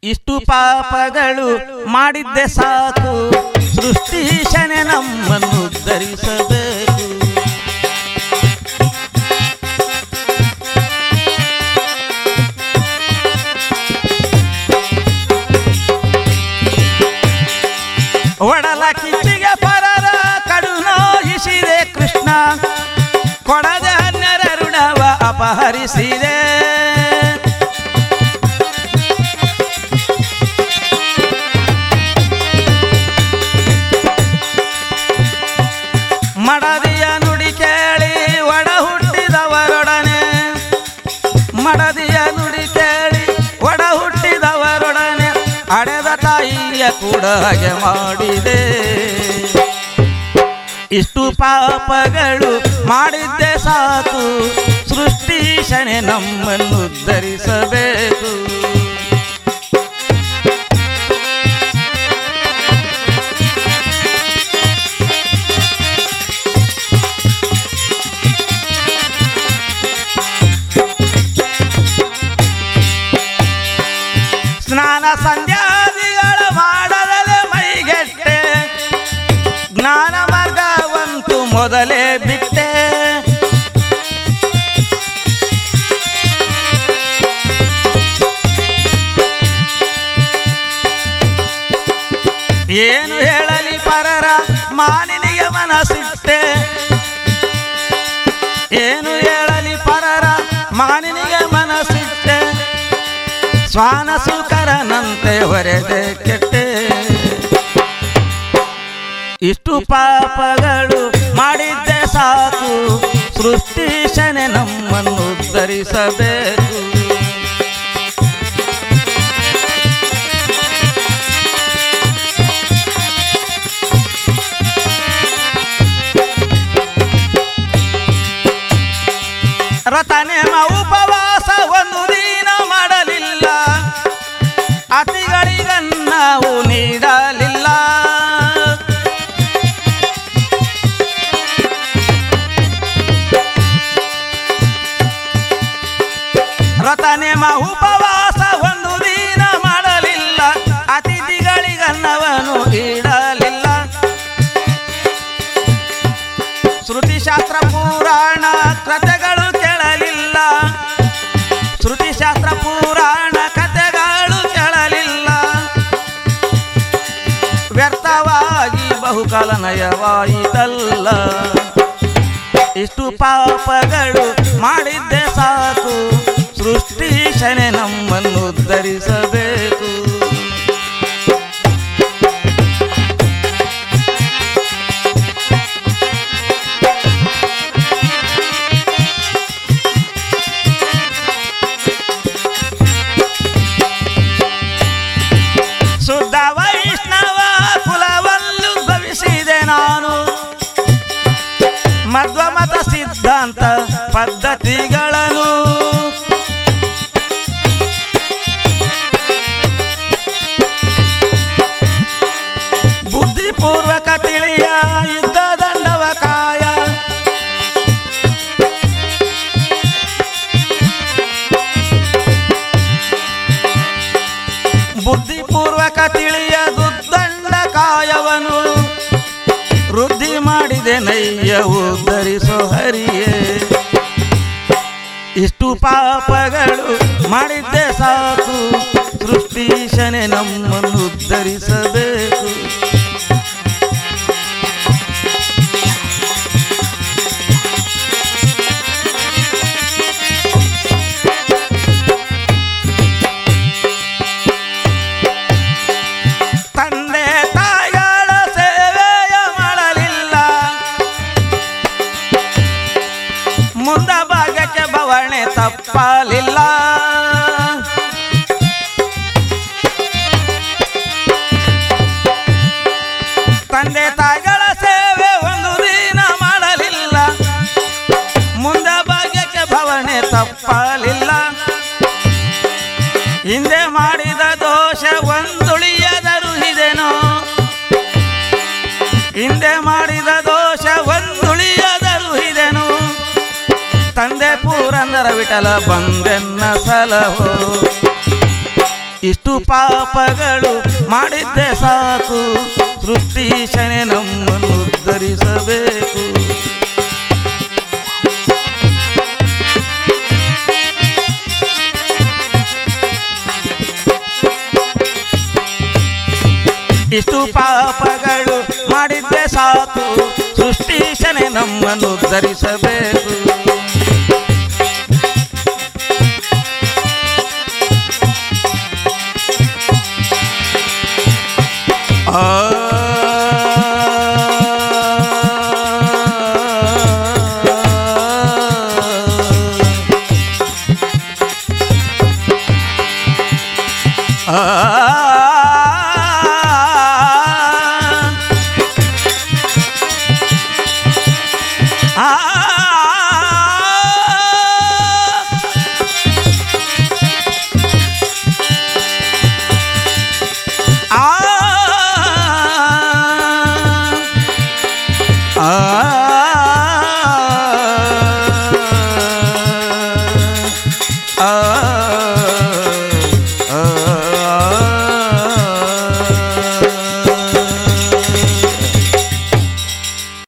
ಇಷ್ಟು ಪಾಪಗಳು ಮಾಡಿದ್ದೆ ಸಾಕು ಸೃಷ್ಟಿಶನೆ ನಮ್ಮನ್ನು ಧರಿಸಬೇಕು ಒಡಲ ಕಿಚ್ಚಿಗೆ ಪರರ ಕಡು ನೋಯಿಸಿದೆ ಕೃಷ್ಣ ಕೊಡದ ಹನ್ನೆರ ಋಣವ ಅಪಹರಿಸಿದೆ ಮಡದಿಯ ನುಡಿ ಕೇಳಿ ಒಡ ಹುಟ್ಟಿದವರೊಡನೆ ಮಡದಿಯ ನುಡಿ ಕೇಳಿ ಒಡ ಹುಟ್ಟಿದವರೊಡನೆ ಅಡೆದ ತಾಯಿಯ ಕೂಡ ಹಾಗೆ ಮಾಡಿದೆ ಇಷ್ಟು ಪಾಪಗಳು ಮಾಡಿದ್ದೆ ಸಾಕು ಸೃಷ್ಟಿಶನೆ ನಮ್ಮನ್ನು ಧರಿಸಬೇಕು ಸ್ನಾನ ಸಂಧ್ಯಾದಿಗಳ ಮಾಡದಲೆ ಮೈಗೆಟ್ಟೆ ಜ್ಞಾನ ಮಾರ್ಗವಂತೂ ಮೊದಲೇ ಬಿಟ್ಟೆ ಏನು ಹೇಳಲಿ ಪರರ ಮಾನಿನಿಗೆ ಮನಸ್ಸಿಟ್ಟೆ ಏನು ಹೇಳಲಿ ಪರರ ಮಾನಿನಿಗೆ ಮನಸ್ಸಿಟ್ಟೆ ಸ್ವಾನ ಸುಕರನಂತೆ ಹೊರೆದೆ ಕೆಟ್ಟೆ ಇಷ್ಟು ಪಾಪಗಳು ಮಾಡಿದ್ದೆ ಸಾಕು ಸೃಷ್ಟಿಶನೆ ನಮ್ಮನ್ನು ಧರಿಸಬೇಕು ರತನೇಮ ಉಪವಾಸ ಒಂದು ದಿನ ಮಾಡಲಿಲ್ಲ ಅತಿಗಳಿಗನ್ನವು ನೀಡಲಿಲ್ಲ ರತನೇಮ ಉಪವಾಸ ಒಂದು ದಿನ ಮಾಡಲಿಲ್ಲ ಅತಿಥಿಗಳಿಗನ್ನವನು ನೀಡಲಿಲ್ಲ ಶ್ರುತಿಶಾಸ್ತ್ರ ಪುರಾಣ ಕಥೆಗಳು ಕೇಳಲಿಲ್ಲ ಶ್ರುತಿಶಾಸ್ತ್ರ ಪುರಾಣ ಕಥೆಗಳು ಕೇಳಲಿಲ್ಲ ವ್ಯರ್ಥವಾಗಿ ಬಹುಕಾಲ ನಯವಾಯಿತಲ್ಲ ಇಷ್ಟು ಪಾಪಗಳು ಮಾಡಿದ್ದೆ ಸಾಕು ಸೃಷ್ಟಿಶನೆ ನಮ್ಮನ್ನು ಧರಿಸಬೇಕು ಶುದ್ಧ ವೈಷ್ಣವ ಕುಲವಲ್ಲೂ ಭವಿಸಿದೆ ನಾನು ಮಧ್ವ ಮತ ಸಿದ್ಧಾಂತ ಪದ್ಧತಿಗಳನ್ನು ಬುದ್ಧಿಪೂರ್ವಕ ತಿಳಿಯ ಯುದ್ಧ ದಂಡವ ಕಾಯ ಬುದ್ಧಿಪೂರ್ವಕ ತಿಳಿಯ ದುದ್ದಂಡ ಕಾಯವನು ವೃದ್ಧಿ ಮಾಡಿದೆ ನಯ್ಯವು ಧರಿಸೋ ಹರಿಯೇ ಇಷ್ಟು ಪಾಪಗಳು ಮಾಡಿದ್ದೆ ಸಾಕು ಸೃಷ್ಟಿಶನೆ ನಮ್ಮನ್ನು ಧರಿಸಬೇಕು ತಂದೆ ತಾಯಿಗಳ ಸೇವೆಯ ಮಾಡಲಿಲ್ಲ ಮುಂದ ಭಾಗಕ್ಕೆ ಬವಣೆ ತಪ್ಪಲಿಲ್ಲ ತಂದೆ ತಾಯಿಗಳ ಸೇವೆ ಒಂದು ದಿನ ಮಾಡಲಿಲ್ಲ ಮುಂದ ಭಾಗ್ಯಕ್ಕೆ ಭವಣೆ ತಪ್ಪಲಿಲ್ಲ ಹಿಂದೆ ಮಾಡಿದ ದೋಷ ಒಂದುಳಿಯದರು ಇದೆನೋ ಹಿಂದೆ ಮಾಡಿದ ದೋಷ ಒಂದುಳಿಯದರು ಇದೆನು ತಂದೆ ಪೂರಂದರ ವಿಠಲ ಬಂದೆನ್ನ ಸಲಹೋ ಇಷ್ಟು ಪಾಪಗಳು ಮಾಡಿದ್ದೆ ಸಾಕು ಸೃಷ್ಟಿಶನೆ ನಮ್ಮನ್ನು ಉದ್ಧರಿಸಬೇಕು ಇಷ್ಟು ಪಾಪಗಳು ಮಾಡಿದ್ದೆ ಸಾಕು ಸೃಷ್ಟಿಶನೆ ನಮ್ಮನ್ನು ಉದ್ಧರಿಸಬೇಕು ಆ ಆ